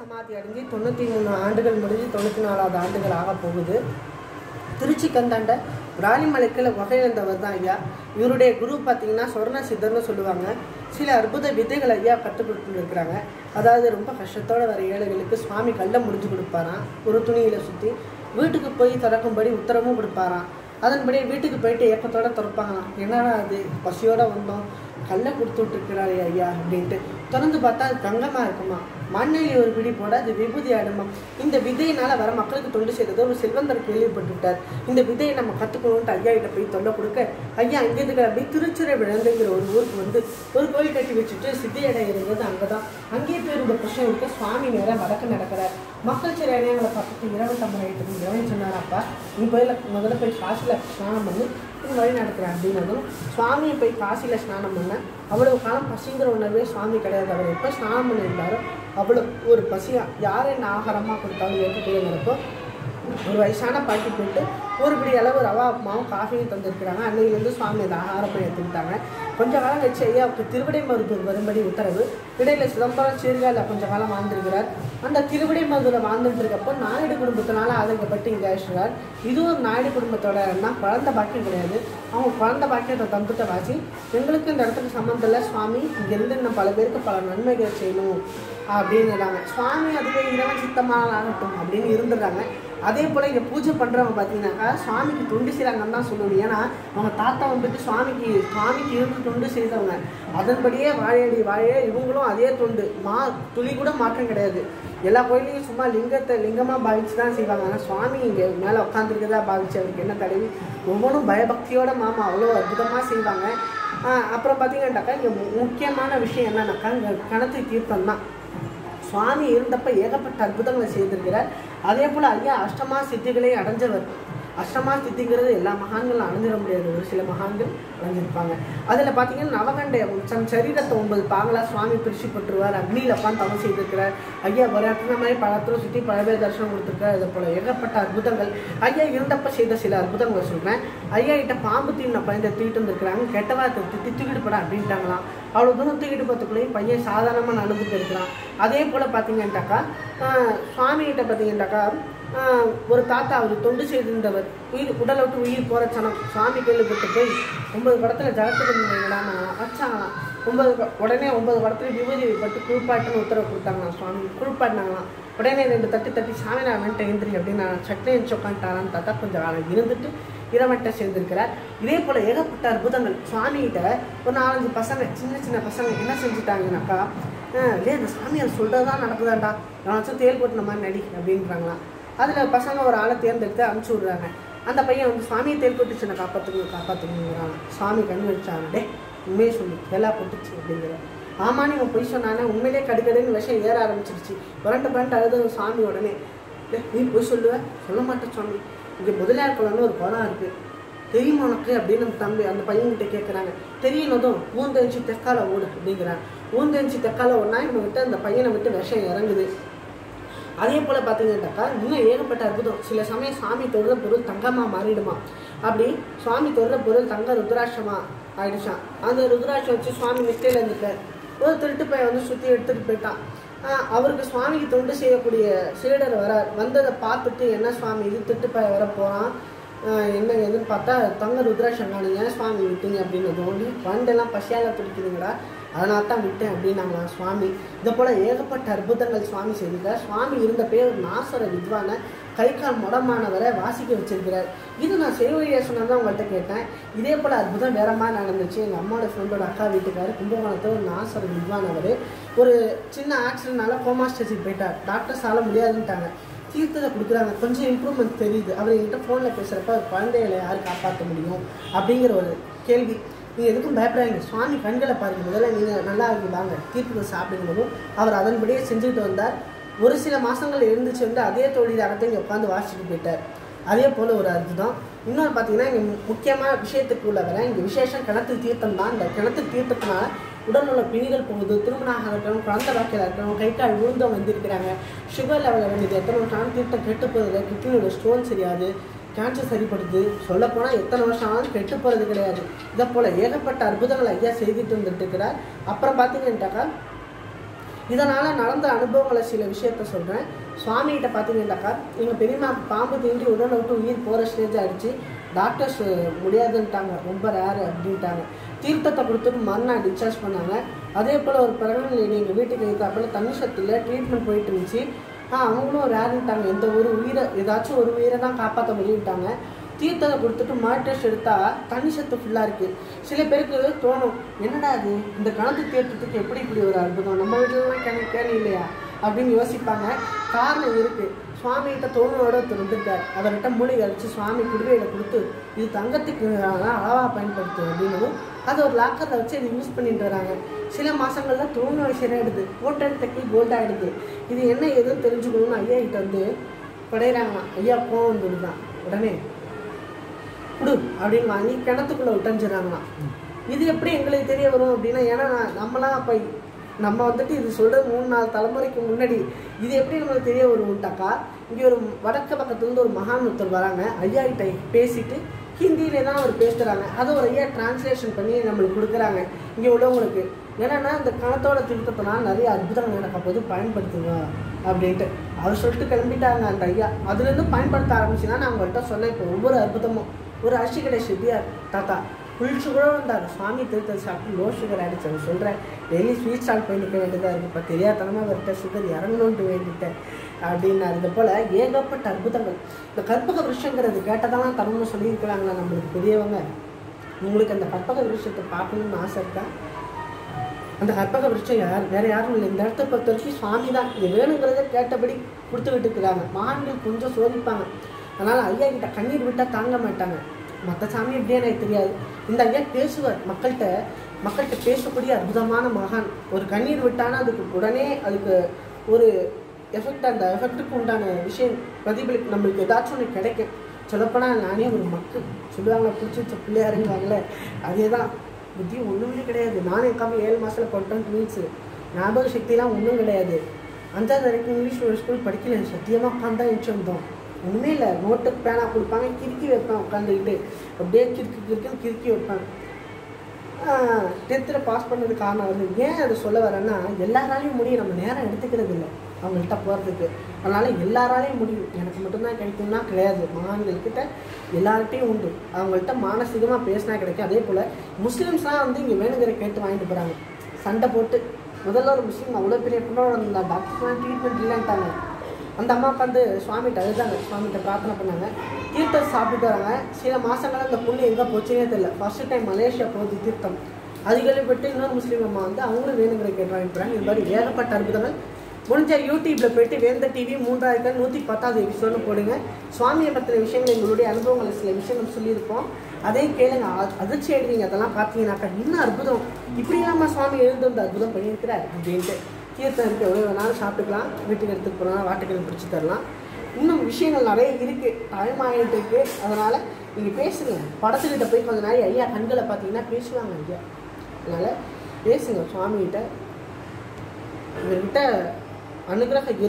சமாதி அடைஞ்சு தொண்ணூற்றி மூணு ஆண்டுகள் முடிஞ்சு தொண்ணூற்றி நாலாவது ஆண்டுகள் ஆக போகுது திருச்சி கந்தாண்ட ராணிமலைக்கில் வகையிழந்தவர் தான் ஐயா இவருடைய குரு பார்த்தீங்கன்னா சொர்ண சித்தர்னு சொல்லுவாங்க சில அற்புத விதைகள் ஐயா கற்றுக் கொடுத்துருக்குறாங்க அதாவது ரொம்ப கஷ்டத்தோட வர ஏழைகளுக்கு சுவாமி கல்லை முடிஞ்சு கொடுப்பாராம் ஒரு துணியில சுற்றி வீட்டுக்கு போய் திறக்கும்படி உத்தரவும் கொடுப்பாராம் அதன்படி வீட்டுக்கு போயிட்டு ஏக்கத்தோட திறப்பாங்களாம் என்னடா அது பசியோட வந்தோம் கல்லை கொடுத்து விட்டுருக்கிறாரு ஐயா அப்படின்ட்டு திறந்து பார்த்தா அது தங்கமாக இருக்குமா மண்ணில் ஒரு பிடி போட அது விபூதி ஆடுமா இந்த விதையினால வர மக்களுக்கு தொண்டு செய்தது ஒரு செல்வந்தர் கேள்விப்பட்டுட்டார் இந்த விதையை நம்ம கற்றுக்கணுன்ட்டு ஐயா கிட்ட போய் தொல்லை கொடுக்க ஐயா அங்கேருந்து அப்படியே திருச்சிறை விழுந்துங்கிற ஒரு ஊருக்கு வந்து ஒரு கோயில் கட்டி வச்சுட்டு சித்தி இடம் இருந்தது அங்கே தான் அங்கேயே போய் ரொம்ப பிரச்சனை இருக்க சுவாமி நேரம் வடக்கு நடக்கிறார் மக்கள் சில இடையங்களை பார்த்துட்டு இரவு தம்பரை ஆகிட்டு இரவு சொன்னாராப்பா நீ போய் முதல்ல போய் காசில் ஸ்நானம் பண்ணி இது வழி நடக்கிறேன் அப்படின்னதும் சுவாமியை போய் காசியில் ஸ்நானம் பண்ண அவ்வளவு காலம் பசிங்கிற உணர்வே சுவாமி கிடையாது அவர் எப்போ ஸ்நானம் பண்ணியிருந்தாரோ அவ்வளோ ஒரு பசியா யார் என்ன ஆகாரமாக கொடுத்தாலும் ஏற்கக்கூடிய நடக்கும் ஒரு வயசான பாட்டி போட்டு ஒரு பிடி அளவு ரவா மாவும் காஃபியும் தந்திருக்கிறாங்க அன்னையிலேருந்து சுவாமி அந்த ஆகாரப்பை எடுத்துக்கிட்டாங்க கொஞ்ச காலம் கழிச்சு ஐயா அவருக்கு திருவிடை மருத்துவர் வரும்படி உத்தரவு இடையில சிதம்பரம் சீர்காழில் கொஞ்ச காலம் வாழ்ந்திருக்கிறார் அந்த திருவிடை மருத்துவரை வாழ்ந்துட்டு இருக்கப்போ நாயுடு குடும்பத்தினால ஆதரிக்கப்பட்டு இங்கே ஆயிடுறார் இதுவும் நாயுடு குடும்பத்தோட என்ன குழந்தை பாக்கியம் கிடையாது அவங்க குழந்தை பாக்கியத்தை தந்துட்ட வாசி எங்களுக்கு இந்த இடத்துக்கு சம்மந்தம் இல்லை சுவாமி இங்கேருந்து இன்னும் பல பேருக்கு பல நன்மைகள் செய்யணும் அப்படின்னுறாங்க சுவாமி அதுவே இறைவன் சித்தமாக ஆகட்டும் அப்படின்னு இருந்துடுறாங்க அதே போல் இங்கே பூஜை பண்ணுறவங்க பார்த்தீங்கன்னாக்கா சுவாமிக்கு தொண்டு செய்கிறாங்கன்னு தான் சொல்லணும் ஏன்னா அவங்க தாத்தா வந்துட்டு சுவாமிக்கு சுவாமிக்கு இருந்து தொண்டு செய்தவங்க அதன்படியே வாழையடி வாழ இவங்களும் அதே தொண்டு மா துளி கூட மாற்றம் கிடையாது எல்லா கோயிலையும் சும்மா லிங்கத்தை லிங்கமாக பாவிச்சு தான் செய்வாங்க ஆனால் சுவாமி இங்கே மேலே உட்காந்துருக்கதா பாவிச்சு அவருக்கு என்ன தடவி ஒவ்வொன்றும் பயபக்தியோட மாமா அவ்வளோ அற்புதமாக செய்வாங்க ஆஹ் அப்புறம் பார்த்தீங்கன்னாக்கா இங்கே முக்கியமான விஷயம் என்னன்னாக்கா இங்கே கணத்து தீர்த்தம் தான் சுவாமி இருந்தப்ப ஏகப்பட்ட அற்புதங்களை செய்திருக்கிறார் அதே போல் ஐயா அஷ்டமா சித்திகளை அடைஞ்சவர் அஷ்டமா சித்திங்கிறது எல்லா மகான்களும் அடைஞ்சிட முடியாது ஒரு சில மகான்கள் அடைஞ்சிருப்பாங்க அதில் பார்த்தீங்கன்னா நவகண்டை தன் சரீரத்தை ஒன்பது பாகலாக சுவாமி பிரிச்சு போட்டுருவார் அக்னியில் உட்காந்து தவம் செய்திருக்கிறார் ஐயா ஒரு இடத்துல மாதிரி பழத்தில் சுற்றி பல பேர் தரிசனம் கொடுத்துருக்காரு அதே போல் ஏகப்பட்ட அற்புதங்கள் ஐயா இருந்தப்ப செய்த சில அற்புதங்களை சொல்கிறேன் ஐயா கிட்ட பாம்பு தீன பயந்த தூக்கிட்டு வந்திருக்கிறாங்க கெட்ட வார்த்தை திட்டி தூக்கிட்டு போடா அப்படின்ட்டாங்களாம் அவ்வளோ தூரம் தூக்கிட்டு போகிறதுக்குள்ளேயும் பையன் சாதாரணமாக நடந்து போயிருக்கிறான் அதே போல் பார்த்தீங்கன்னாக்கா சுவாமிகிட்ட பார்த்தீங்கன்னாக்கா ஆஹ் ஒரு தாத்தா அவர் தொண்டு செய்திருந்தவர் உயிர் உடலை விட்டு உயிர் போகிற சனம் சுவாமி கேள்விப்பட்டு போய் ஒன்பது குடத்துல ஜலத்துக்கு நினைங்களான்னு வச்சாங்களாம் ஒன்பது கு- உடனே ஒன்பது குடத்துல விபூதி பட்டு குளிப்பாட்டுன்னு உத்தரவு கொடுத்தாங்களாம் சுவாமி குளிப்பாட்டினாங்களாம் உடனே ரெண்டு தட்டி தட்டி சாமி நான் வந்துட்டு எந்திரி அப்படின்னு நான் சட்னி வச்சு உட்காந்துட்டாரான்னு தாத்தா கொஞ்சம் காலம் இருந்துட்டு இரவட்ட சேர்ந்திருக்கிறார் இதே போல ஏகப்பட்ட அற்புதங்கள் சுவாமிகிட்ட ஒரு நாலஞ்சு பசங்க சின்ன சின்ன பசங்க என்ன செஞ்சுட்டாங்கனாக்கா "ஆஹ், இல்லையே அந்த சாமியார் சொல்றதுதான் நடக்குதாண்டா நான் தேல் போட்டுன மாதிரி நடி அப்படின்றாங்களாம் அதில் பசங்க ஒரு ஆளை தேர்ந்தெடுத்து அனுப்பிச்சி விட்றாங்க அந்த பையன் வந்து சுவாமியை தேல் போட்டுச்சு நான் காப்பாற்றுங்க காப்பாற்றுங்கிறாங்க சுவாமி கண் வச்சாங்க டே உண்மையை சொல்லு தேலா போட்டுச்சு அப்படிங்கிற ஆமா நீங்க பொய் சொன்னானே உண்மையிலே கடுக்கடுன்னு விஷம் ஏற ஆரம்பிச்சிருச்சு புரண்டு புரண்டு அழுது சுவாமி உடனே "டேய், நீ பொய் சொல்லுவ சொல்ல மாட்டேன் சுவாமி இங்கே முதலியார் குளம்னு ஒரு குளம் இருக்கு தெரியுமா உனக்கு அப்படின்னு அந்த தம்பி அந்த பையன்கிட்ட கேட்குறாங்க தெரியனதும் ஊந்தெஞ்சி தெக்கால ஓடு அப்படிங்கிறான் ஊந்தெஞ்சி தெக்கால ஓடுனா இவனை விட்டு அந்த பையனை விட்டு விஷம் இறங்குது அதே போல் பார்த்தீங்கன்னாக்கா இன்னும் ஏகப்பட்ட அற்புதம் சில சமயம் சுவாமி தொடுற பொருள் தங்கமாக மாறிடுமா அப்படி சுவாமி தொடுற பொருள் தங்க ருத்ராட்சமா ஆயிடுச்சான் அந்த ருத்ராட்சம் வச்சு சுவாமி நிஷ்டையில் இருந்துட்டார் ஒரு திருட்டு பையன் வந்து சுற்றி எடுத்துகிட்டு போயிட்டான் ஆஹ் அவருக்கு சுவாமிக்கு தொண்டு செய்யக்கூடிய சீடர் வரார் வந்ததை பார்த்துட்டு என்ன சுவாமி இது திருட்டு பையன் வர போகிறான் என்ன எதுன்னு பார்த்தா தங்க ருத்ராட்சம் காணும் ஏன் சுவாமி விட்டீங்க அப்படின்னு தோண்டி குழந்தைலாம் பசியால் துடிக்குதுங்களா அதனால தான் விட்டேன் அப்படின்னாங்களாம் சுவாமி இதை போல் ஏகப்பட்ட அற்புதங்கள் சுவாமி செய்திருக்கார் சுவாமி இருந்த பேர் ஒரு நாசர வித்வான கை கால் முடமானவரை வாசிக்க வச்சிருக்கிறார் இது நான் செய்வழியா சொன்னதான் உங்கள்கிட்ட கேட்டேன் இதே போல் அற்புதம் வேற மாதிரி நடந்துச்சு எங்கள் அம்மாவோட ஃப்ரெண்டோட அக்கா வீட்டுக்காரு கும்பகோணத்தில் ஒரு நாசர வித்வானவர் ஒரு சின்ன ஆக்சிடென்ட்னால கோமா ஸ்டேஜுக்கு போயிட்டார் டாக்டர்ஸ் ஆல முடியாதுன்ட்டாங்க தீர்த்தத்தை கொடுக்குறாங்க கொஞ்சம் இம்ப்ரூவ்மெண்ட் தெரியுது அவர் என்கிட்ட ஃபோனில் பேசுகிறப்ப குழந்தைகளை யார் காப்பாற்ற முடியும் அப்படிங்கிற ஒரு கேள்வி நீங்கள் எதுக்கும் பயப்படாதீங்க சுவாமி கண்களை பாருங்க முதல்ல நீங்கள் நல்லா இருக்கு வாங்க தீர்த்தத்தை சாப்பிடும்போதும் அவர் அதன்படியே செஞ்சுட்டு வந்தார் ஒரு சில மாதங்கள் இருந்துச்சு வந்து அதே தொழிலாகத்தை இங்கே உட்காந்து வாசிச்சுட்டு போயிட்டார் அதே போல் ஒரு அற்புதம் இன்னொரு பார்த்தீங்கன்னா இங்கே முக்கியமான விஷயத்துக்குள்ள வரேன் இங்கே விசேஷம் கிணத்து தீர்த்தம் தான் இந்த கிணத்து தீர்த்தத்தினால உடல் உள்ள பிணிகள் போகுது திருமணமாக இருக்கணும் குழந்தை வாக்கியில் இருக்கணும் கை கால் விழுந்தம் வந்திருக்கிறாங்க சுகர் லெவலில் வேண்டியது எத்தனை வருஷம் தீர்த்தம் கெட்டு போகுது கிட்னியோட ஸ்டோன் சரியாது கேன்சர் சரிப்படுது சொல்லப்போனால் எத்தனை வருஷம் ஆனாலும் கெட்டு போகிறது கிடையாது இதை போல் ஏகப்பட்ட அற்புதங்கள் ஐயா செய்துட்டு வந்துட்டு இருக்கிறார் அப்புறம் பார்த்தீங்கன்னாக்கா இதனால் நடந்த அனுபவங்களை சில விஷயத்த சொல்கிறேன் சுவாமிகிட்ட பார்த்தீங்கன்னாக்கா எங்கள் பெரியம்மா பாம்பு தீண்டி உடலை விட்டு உயிர் போகிற ஸ்டேஜ் ஆயிடுச்சு டாக்டர்ஸ் முடியாதுன்ட்டாங்க ரொம்ப ரேர் அப்படின்ட்டாங்க தீர்த்தத்தை கொடுத்துட்டு மறுநாள் டிஸ்சார்ஜ் பண்ணாங்க அதே போல் ஒரு பிறகு லேடி எங்கள் வீட்டுக்கு எதிர்த்தாப்புல தண்ணி சத்தில் ட்ரீட்மெண்ட் போயிட்டு இருந்துச்சு ஆ அவங்களும் ரேருன்ட்டாங்க எந்த ஒரு உயிரை ஏதாச்சும் ஒரு உயிரை தான் காப்பாற்ற முடியும்ட்டாங்க தீர்த்தத்தை கொடுத்துட்டு மாட் டெஸ்ட் எடுத்தா தண்ணி சத்து ஃபுல்லாக இருக்குது சில பேருக்கு தோணும் என்னடா அது இந்த கணக்கு தீர்த்தத்துக்கு எப்படி இப்படி ஒரு அற்புதம் நம்ம வீட்டிலலாம் கிணறு கேள்வி இல்லையா அப்படின்னு யோசிப்பாங்க காரணம் இருக்குது சுவாமிகிட்ட தோணோட ஒருத்தர் வந்திருக்கார் அவர்கிட்ட மூலிகை அடித்து சுவாமி குடுவையில கொடுத்து இது தங்கத்துக்கு அளவாக பயன்படுத்து அப்படின்னதும் அதை ஒரு லாக்கரில் வச்சு அதை யூஸ் பண்ணிட்டு வராங்க சில மாதங்கள்ல தோணோய் சரியாயிடுது போட்டல் தக்கி கோல்ட் ஆகிடுது இது என்ன எதுன்னு தெரிஞ்சுக்கணும்னு ஐயா கிட்ட வந்து படையிறாங்களாம் ஐயா கோவம் வந்துடுதான் உடனே கொடு அப்படின்னு வாங்கி கிணத்துக்குள்ள விட்டஞ்சிடறாங்களாம் இது எப்படி எங்களுக்கு தெரிய வரும் அப்படின்னா ஏன்னா நம்மளாம் அப்போ நம்ம வந்துட்டு இது சொல்றது மூணு நாலு தலைமுறைக்கு முன்னாடி இது எப்படி நம்மளுக்கு தெரிய வரும்ட்டாக்கா இங்கே ஒரு வடக்கு பக்கத்துலேருந்து ஒரு மகான் ஒருத்தர் வராங்க ஐயா கிட்ட பேசிட்டு ஹிந்தியிலே தான் அவர் பேசுகிறாங்க அதை ஒரு ஐயா டிரான்ஸ்லேஷன் பண்ணி நம்மளுக்கு கொடுக்குறாங்க இங்கே உள்ளவங்களுக்கு என்னன்னா இந்த கணத்தோட திருத்தத்தினால் நிறைய அற்புதங்கள் எனக்கு அப்போது பயன்படுத்துங்க அப்படின்ட்டு அவர் சொல்லிட்டு கிளம்பிட்டாங்க அந்த ஐயா அதுலேருந்து பயன்படுத்த ஆரம்பிச்சுன்னா நான் அவங்கள்ட்ட சொன்னேன் இப்போ ஒவ்வொரு அற்புதமும் ஒரு அரிசி கடை செட்டியார் தாத்தா ஃபுல் சுகரும் வந்தார் சுவாமி திருத்தல் சாப்பிட்டு லோ சுகர் ஆகிடுச்சு அவர் சொல்கிறேன் டெய்லி ஸ்வீட் ஸ்டால் போய் நிற்க வேண்டியதாக இருக்குது இப்போ தெரியாதனமாக வரட்ட சுகர் இறங்கணுன்ட்டு வேண்டிட்டேன் அப்படின்னாரு இது போல் ஏகப்பட்ட அற்புதங்கள் இந்த கற்பக விருஷங்கிறது கேட்டதெல்லாம் தரணும்னு சொல்லியிருக்கிறாங்களா நம்மளுக்கு பெரியவங்க உங்களுக்கு அந்த கற்பக விருஷத்தை பார்க்கணும்னு ஆசை இருக்கா அந்த கற்பக விருட்சம் யார் வேற யாரும் இல்லை இந்த இடத்த பொறுத்த வரைக்கும் சுவாமி தான் இது வேணுங்கிறத கேட்டபடி கொடுத்து விட்டுக்கிறாங்க மகான்கள் கொஞ்சம் சோதிப்பாங்க அதனால் ஐயா கிட்ட கண்ணீர் விட்டால் தாங்க மாட்டாங்க மற்ற சாமி எப்படியே எனக்கு தெரியாது இந்த ஐயா பேசுவார் மக்கள்கிட்ட மக்கள்கிட்ட பேசக்கூடிய அற்புதமான மகான் ஒரு கண்ணீர் விட்டானா அதுக்கு உடனே அதுக்கு ஒரு எஃபெக்ட் அந்த எஃபெக்ட்டுக்கு உண்டான விஷயம் பிரதிபலிப்பு நம்மளுக்கு ஏதாச்சும் ஒன்று கிடைக்கும் சொல்லப்போனால் நானே ஒரு மக்கு சொல்லுவாங்க பிடிச்சி வச்ச பிள்ளையாருங்குவாங்களே அதே தான் புத்தி ஒன்றுமே கிடையாது நானும் என் காமி ஏழு மாதத்தில் பண்ணிட்டேன் மீன்ஸு ஞாபக சக்திலாம் ஒன்றும் கிடையாது அஞ்சாவது வரைக்கும் இங்கிலீஷ் ஒரு ஸ்கூல் படிக்கல சத்தியமாக உட்காந்தா எழுச்சி வந்தோம் ஒன்றுமே இல்லை நோட்டுக்கு பேனா கொடுப்பாங்க கிறுக்கி வைப்பேன் உட்காந்துக்கிட்டு அப்படியே கிறுக்கி கிறுக்குன்னு கிறுக்கி வைப்பேன் டென்த்தில் பாஸ் பண்ணது காரணம் வந்து ஏன் அதை சொல்ல வரேன்னா எல்லாராலையும் முடியும் நம்ம நேரம் எடுத்துக்கிறது இல்லை அவங்கள்ட்ட போகிறதுக்கு அதனால் எல்லாராலையும் முடியும் எனக்கு மட்டும்தான் கிடைக்கும்னா கிடையாது மகான்கள்கிட்ட எல்லார்கிட்டையும் உண்டு அவங்கள்ட்ட மானசீகமாக பேசினா கிடைக்கும் அதே போல் முஸ்லீம்ஸ்லாம் வந்து இங்கே வேணுங்கிற கேட்டு வாங்கிட்டு போகிறாங்க சண்டை போட்டு முதல்ல ஒரு முஸ்லீம் அவ்வளோ பெரிய பொண்ணோட இருந்தா டாக்டர்ஸ்லாம் ட்ரீட்மெண்ட் இல்லைன்ட்டாங்க அந்த அம்மா உட்காந்து சுவாமிகிட்ட அழுதாங்க சுவாமிகிட்ட பிரார்த்தனை பண்ணாங்க தீர்த்தம் சாப்பிட்டு வராங்க சில மாதங்களாக அந்த பொண்ணு எங்கே போச்சுனே தெரியல ஃபர்ஸ்ட் டைம் மலேசியா போகுது தீர்த்தம் அது கேள்விப்பட்டு இன்னொரு முஸ்லீம் அம்மா வந்து அவங்களும் வேணுங்கிற கேட்டு வாங்கிட்டு போகிறாங்க இது மாதிரி ஏகப்பட்ட அற்புதங்கள் முடிஞ்ச யூடியூப்ல போயிட்டு வேந்த டிவி மூன்றாயிரத்தி நூற்றி பத்தாவது எபிசோடு போடுங்க சுவாமியை பற்றின விஷயங்கள் எங்களுடைய அனுபவங்களை சில விஷயங்கள் சொல்லியிருப்போம் அதையும் கேளுங்க அ- அதிர்ச்சி ஆயிடுவீங்க அதெல்லாம் பார்த்தீங்கன்னாக்கா இன்னும் அற்புதம் இப்படி இல்லாமல் சுவாமி எழுந்து வந்து அற்புதம் பண்ணியிருக்கிறார் அப்படின்ட்டு தீர்த்தம் இருக்கு எவ்வளோ வேணாலும் சாப்பிட்டுக்கலாம் வீட்டுக்கு எடுத்துட்டு போனால் வாட்டுக்கு பிடிச்சி தரலாம் இன்னும் விஷயங்கள் நிறைய இருக்கு டைம் ஆகிட்டு இருக்கு அதனால நீங்கள் பேசுங்க படத்துக்கிட்ட போய் கொஞ்ச நாள் ஐயா கண்களை பார்த்தீங்கன்னா பேசுவாங்க ஐயா அதனால பேசுங்க சுவாமிகிட்ட இவர்கிட்ட அனுகிரக